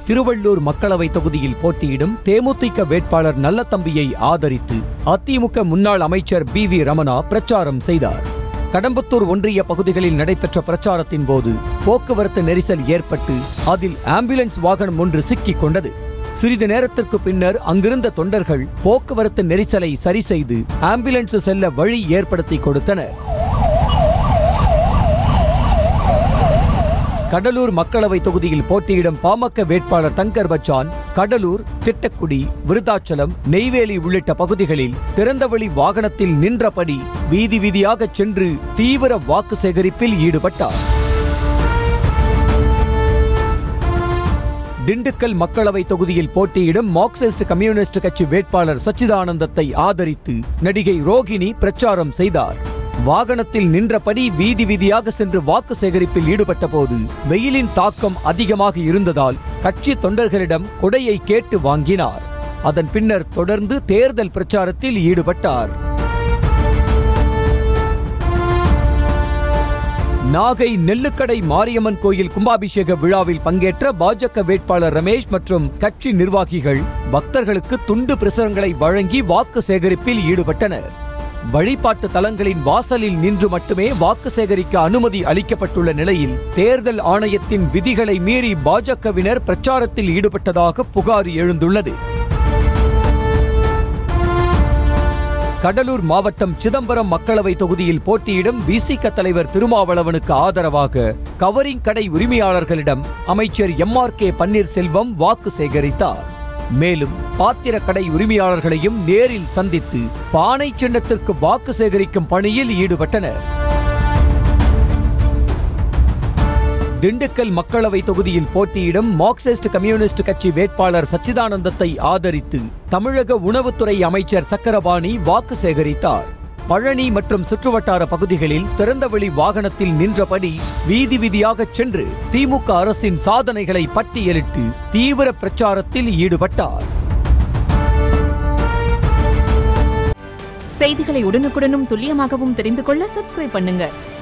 திருவள்ளூர் மக்களவை தொகுதியில் போட்டியிடும் தேமுதிக வேட்பாளர் நல்லத்தம்பியை ஆதரித்து அதிமுக முன்னாள் அமைச்சர் பி வி ரமணா பிரச்சாரம் செய்தார் கடம்பத்தூர் ஒன்றிய பகுதிகளில் நடைபெற்ற பிரச்சாரத்தின் போது போக்குவரத்து நெரிசல் ஏற்பட்டு அதில் ஆம்புலன்ஸ் வாகனம் ஒன்று சிக்கிக் கொண்டது சிறிது நேரத்திற்கு பின்னர் அங்கிருந்த தொண்டர்கள் போக்குவரத்து நெரிசலை சரி செய்து ஆம்புலன்ஸ் செல்ல வழி ஏற்படுத்தி கொடுத்தனர் கடலூர் மக்களவை தொகுதியில் போட்டியிடும் பாமக வேட்பாளர் தங்கர் பச்சான் கடலூர் திட்டக்குடி விருதாச்சலம் நெய்வேலி உள்ளிட்ட பகுதிகளில் திறந்தவெளி வாகனத்தில் நின்றபடி வீதி வீதியாகச் சென்று தீவிர வாக்கு சேகரிப்பில் ஈடுபட்டார் திண்டுக்கல் மக்களவை தொகுதியில் போட்டியிடும் மார்க்சிஸ்ட் கம்யூனிஸ்ட் கட்சி வேட்பாளர் சச்சிதானந்தத்தை ஆதரித்து நடிகை ரோகிணி பிரச்சாரம் செய்தார் வாகனத்தில் நின்றபடி வீதி வீதியாக சென்று வாக்கு சேகரிப்பில் ஈடுபட்ட போது வெயிலின் தாக்கம் அதிகமாக இருந்ததால் கட்சி தொண்டர்களிடம் கொடையை கேட்டு வாங்கினார் அதன் பின்னர் தொடர்ந்து தேர்தல் பிரச்சாரத்தில் ஈடுபட்டார் நாகை நெல்லுக்கடை மாரியம்மன் கோயில் கும்பாபிஷேக விழாவில் பங்கேற்ற பாஜக வேட்பாளர் ரமேஷ் மற்றும் கட்சி நிர்வாகிகள் பக்தர்களுக்கு துண்டு பிரசுரங்களை வழங்கி வாக்கு சேகரிப்பில் ஈடுபட்டனர் வழிபாட்டு தலங்களின் வாசலில் நின்று மட்டுமே வாக்கு சேகரிக்க அனுமதி அளிக்கப்பட்டுள்ள நிலையில் தேர்தல் ஆணையத்தின் விதிகளை மீறி பாஜகவினர் பிரச்சாரத்தில் ஈடுபட்டதாக புகார் எழுந்துள்ளது கடலூர் மாவட்டம் சிதம்பரம் மக்களவை தொகுதியில் போட்டியிடும் விசிக தலைவர் திருமாவளவனுக்கு ஆதரவாக கவரிங் கடை உரிமையாளர்களிடம் அமைச்சர் எம் ஆர் கே பன்னீர்செல்வம் வாக்கு சேகரித்தார் மேலும் பாத்திர கடை உரிமையாளர்களையும் நேரில் சந்தித்து பானை சின்னத்திற்கு வாக்கு சேகரிக்கும் பணியில் ஈடுபட்டனர் திண்டுக்கல் மக்களவை தொகுதியில் போட்டியிடும் மார்க்சிஸ்ட் கம்யூனிஸ்ட் கட்சி வேட்பாளர் சச்சிதானந்தத்தை ஆதரித்து தமிழக உணவுத்துறை அமைச்சர் சக்கரபாணி வாக்கு சேகரித்தார் பழனி மற்றும் சுற்றுவட்டார பகுதிகளில் திறந்தவெளி வாகனத்தில் நின்றபடி வீதி வீதியாகச் சென்று திமுக அரசின் சாதனைகளை பட்டியலிட்டு தீவிர பிரச்சாரத்தில் ஈடுபட்டார் செய்திகளை உடனுக்குடனும் துல்லியமாகவும் தெரிந்து கொள்ள சப்ஸ்கிரைப் பண்ணுங்க